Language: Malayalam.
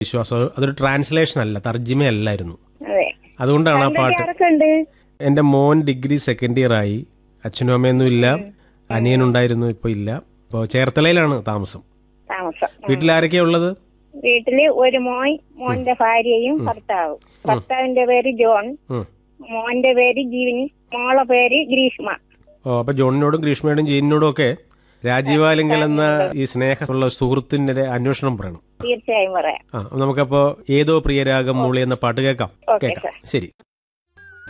വിശ്വാസം അതൊരു ട്രാൻസ്ലേഷൻ അല്ല തർജിമയല്ലായിരുന്നു അതെ അതുകൊണ്ടാണ് ആ പാട്ട് ആരൊക്കെ ഉണ്ട് എന്റെ മോൻ ഡിഗ്രി സെക്കൻഡ് ഇയർ ആയി അച്ഛനും അമ്മയൊന്നും ഇല്ല അനിയനുണ്ടായിരുന്നു ഇപ്പൊ ഇല്ല ഇപ്പോൾ ചേർത്തലയിലാണ് താമസം താമസം വീട്ടിൽ ആരൊക്കെയാ ഉള്ളത് വീട്ടില് ഒരു മോൻ മോന്റെ ഭാര്യയും ഭർത്താവും ഭർത്താവിന്റെ പേര് ജോൺ ഉം. മോന്റെ പേര് ജീവനി മോളെ പേര് ഗ്രീഷ്മ ഓ അപ്പൊ ജോണിനോടും ഗ്രീഷ്മയോടും ജീനിനോടും ഒക്കെ രാജീവാലിങ്കൽ എന്ന ഈ സ്നേഹമുള്ള സുഹൃത്തിന്റെ അന്വേഷണം പറയണം തീർച്ചയായും പറയാം ആ നമുക്കപ്പോ ഏതോ പ്രിയരാഗം മൂളി എന്ന പാട്ട് കേൾക്കാം ഓക്കെ കേൾക്കാം ശരി